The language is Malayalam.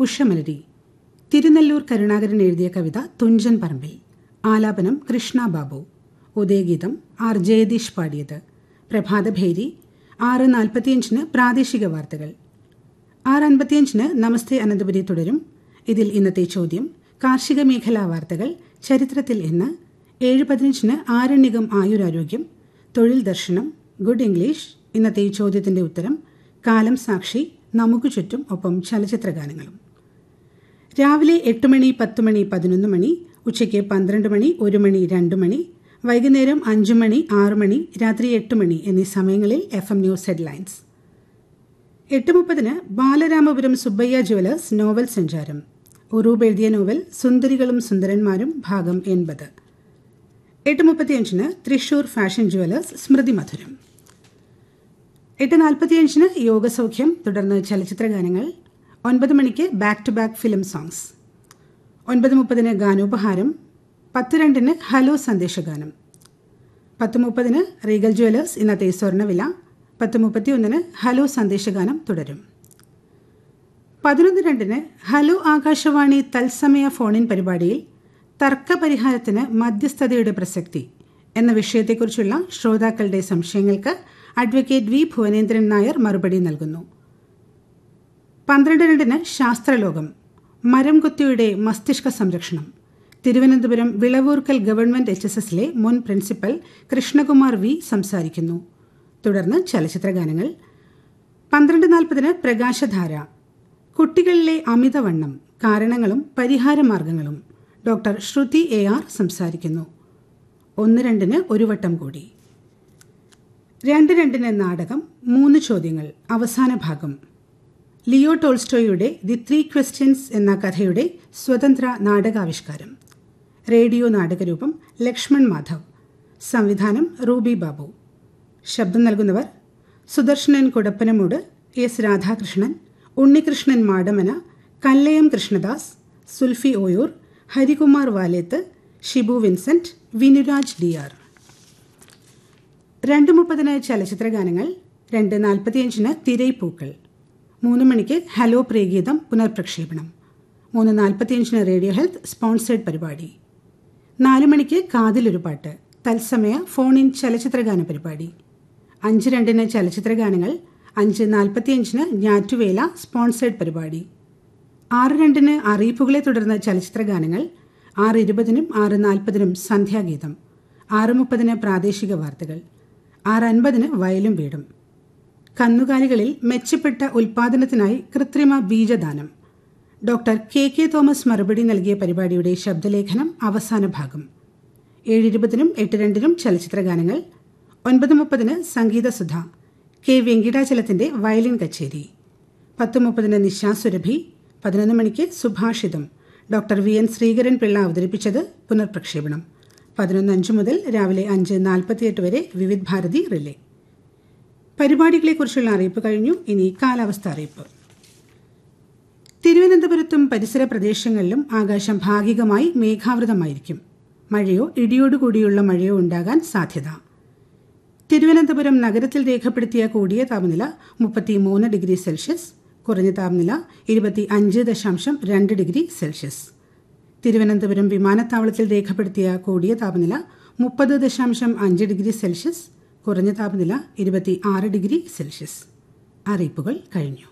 ഉഷമലരി തിരുനെല്ലൂർ കരുണാകരൻ എഴുതിയ കവിത തുഞ്ചൻ പറമ്പിൽ ആലാപനം കൃഷ്ണ ബാബു ഉദയഗീതം ആർ ജയദീഷ് പാടിയത് പ്രഭാതഭേരി ആറ് നാൽപ്പത്തിയഞ്ചിന് പ്രാദേശിക വാർത്തകൾ ആറ് അൻപത്തിയഞ്ചിന് നമസ്തേ അനന്തപുരി തുടരും ഇതിൽ ഇന്നത്തെ ചോദ്യം കാർഷിക മേഖലാ വാർത്തകൾ ചരിത്രത്തിൽ ഇന്ന് ഏഴ് പതിനഞ്ചിന് ആരണ്യകം ആയുരാരോഗ്യം തൊഴിൽ ദർശനം ഗുഡ് ഇംഗ്ലീഷ് ഇന്നത്തെ ഈ ചോദ്യത്തിന്റെ ഉത്തരം കാലം സാക്ഷി നമുക്ക് ചുറ്റും ഒപ്പം ചലച്ചിത്രഗാനങ്ങളും രാവിലെ എട്ട് മണി പത്ത് മണി പതിനൊന്ന് മണി ഉച്ചയ്ക്ക് പന്ത്രണ്ട് മണി ഒരു മണി രണ്ട് മണി വൈകുന്നേരം അഞ്ചു മണി ആറ് മണി രാത്രി എട്ട് മണി എന്നീ സമയങ്ങളിൽ എഫ് എം ന്യൂസ് ഹെഡ്ലൈൻസ് എട്ട് മുപ്പതിന് ബാലരാമപുരം സുബ്ബയ്യ ജുവലേഴ്സ് നോവൽ സഞ്ചാരം ഉറൂബ് എഴുതിയ നോവൽ സുന്ദരികളും സുന്ദരന്മാരും ഭാഗം എൺപത് എട്ട് മുപ്പത്തിയഞ്ചിന് തൃശൂർ ഫാഷൻ ജുവലേഴ്സ് സ്മൃതി മധുരം എട്ട് നാൽപ്പത്തിയഞ്ചിന് യോഗസൗഖ്യം തുടർന്ന് ചലച്ചിത്ര ഗാനങ്ങൾ ഒൻപത് മണിക്ക് back to back film songs ഒൻപത് മുപ്പതിന് ഗാനോപഹാരം പത്ത് രണ്ടിന് ഹലോ സന്ദേശഗാനം പത്ത് മുപ്പതിന് റീഗൽ ജുവലേഴ്സ് ഇന്നത്തെ സ്വർണ്ണവില പത്ത് മുപ്പത്തിയൊന്നിന് ഹലോ സന്ദേശഗാനം തുടരും പതിനൊന്ന് രണ്ടിന് ഹലോ ആകാശവാണി തത്സമയ ഫോണിൻ പരിപാടിയിൽ തർക്കപരിഹാരത്തിന് മധ്യസ്ഥതയുടെ പ്രസക്തി എന്ന വിഷയത്തെക്കുറിച്ചുള്ള ശ്രോതാക്കളുടെ സംശയങ്ങൾക്ക് അഡ്വക്കേറ്റ് വി ഭുവനേന്ദ്രൻ നായർ മറുപടി നൽകുന്നു പന്ത്രണ്ട് രണ്ടിന് ശാസ്ത്രലോകം മരം കൊത്തിയുടെ മസ്തിഷ്ക സംരക്ഷണം Thiruvananthapuram Vilavoorkal government H S എസിലെ മുൻ പ്രിൻസിപ്പൽ കൃഷ്ണകുമാർ വി സംസാരിക്കുന്നു തുടർന്ന് ചലച്ചിത്രഗാനങ്ങൾ പന്ത്രണ്ട് നാൽപ്പതിന് പ്രകാശധാര കുട്ടികളിലെ അമിതവണ്ണം കാരണങ്ങളും പരിഹാരമാർഗങ്ങളും ഡോക്ടർ ശ്രുതി എ ആർ സംസാരിക്കുന്നു ഒന്ന് രണ്ടിന് ഒരു വട്ടം കൂടി രണ്ട് രണ്ടിന് നാടകം മൂന്ന് ചോദ്യങ്ങൾ അവസാന ഭാഗം ലിയോ ടോൾസ്റ്റോയുടെ ദി ത്രീ ക്വസ്റ്റ്യൻസ് എന്ന കഥയുടെ സ്വതന്ത്ര നാടകാവിഷ്കാരം റേഡിയോ നാടകരൂപം ലക്ഷ്മൺ മാധവ് സംവിധാനം റൂബി ബാബു ശബ്ദം നൽകുന്നവർ Sudarshanan Kodappanamoodu S Radhakrishnan Unnikrishnan Madamana Kallayam Krishnadas Sulfi Oyoor Harikumar Valeth Shibu Vincent Vinuraj D R രണ്ട് മുപ്പതിന് ചലച്ചിത്ര ഗാനങ്ങൾ രണ്ട് നാൽപ്പത്തിയഞ്ചിന് തിരൈപ്പൂക്കൾ മൂന്ന് മണിക്ക് ഹലോ പ്രേഗീതം പുനർപ്രക്ഷേപണം മൂന്ന് നാൽപ്പത്തിയഞ്ചിന് റേഡിയോ ഹെൽത്ത് സ്പോൺസേഡ് പരിപാടി നാല് മണിക്ക് കാതിലൊരു പാട്ട് തത്സമയ ഫോൺ ഇൻ ചലച്ചിത്രഗാന പരിപാടി അഞ്ച് രണ്ടിന് ചലച്ചിത്രഗാനങ്ങൾ അഞ്ച് നാൽപ്പത്തിയഞ്ചിന് ഞാറ്റുവേല സ്പോൺസേഡ് പരിപാടി ആറ് രണ്ടിന് അറിയിപ്പുകളെ തുടർന്ന് ചലച്ചിത്രഗാനങ്ങൾ ആറ് ഇരുപതിനും ആറ് നാൽപ്പതിനും സന്ധ്യാഗീതം ആറ് മുപ്പതിന് പ്രാദേശിക വാർത്തകൾ ആറ് അൻപതിന് വയലും വീടും കന്നുകാലികളിൽ മെച്ചപ്പെട്ട ഉൽപാദനത്തിനായി കൃത്രിമ ബീജദാനം ഡോക്ടർ കെ കെ തോമസ് മറുപടി നൽകിയ പരിപാടിയുടെ ശബ്ദലേഖനം അവസാന ഭാഗം ഏഴ് ഇരുപതിനും എട്ട് രണ്ടിനും ചലച്ചിത്രഗാനങ്ങൾ ഒൻപത് മുപ്പതിന് സംഗീതസുധ കെ വെങ്കിടാചലത്തിന്റെ വയലിൻ കച്ചേരി പത്ത് മുപ്പതിന് നിശാസുരഭി പതിനൊന്ന് മണിക്ക് സുഭാഷിതം doctor V N Sreekaran Pillai അവതരിപ്പിച്ചത് പുനർപ്രക്ഷേപണം പതിനൊന്ന് അഞ്ച് മുതൽ രാവിലെ അഞ്ച് നാൽപ്പത്തിയെട്ട് വരെ വിവിധ് ഭാരതി റിലേ പരിപാടികളെക്കുറിച്ചുള്ള അറിയിപ്പ് കഴിഞ്ഞു ഇനി കാലാവസ്ഥ അറിയിപ്പ് തിരുവനന്തപുരത്തും പരിസര പ്രദേശങ്ങളിലും ആകാശം ഭാഗികമായി മേഘാവൃതമായിരിക്കും മഴയോ ഇടിയോടുകൂടിയുള്ള മഴയോ ഉണ്ടാകാൻ സാധ്യത തിരുവനന്തപുരം നഗരത്തിൽ രേഖപ്പെടുത്തിയ കൂടിയ താപനില മുപ്പത്തിമൂന്ന് ഡിഗ്രി സെൽഷ്യസ് കുറഞ്ഞ താപനില ഇരുപത്തി അഞ്ച് ദശാംശം രണ്ട് ഡിഗ്രി സെൽഷ്യസ് തിരുവനന്തപുരം വിമാനത്താവളത്തിൽ രേഖപ്പെടുത്തിയ കൂടിയ താപനില മുപ്പത് ദശാംശം അഞ്ച് ഡിഗ്രി സെൽഷ്യസ് കുറഞ്ഞ താപനില ഇരുപത്തി ആറ് ഡിഗ്രി സെൽഷ്യസ് അറിയിപ്പുകൾ കഴിഞ്ഞു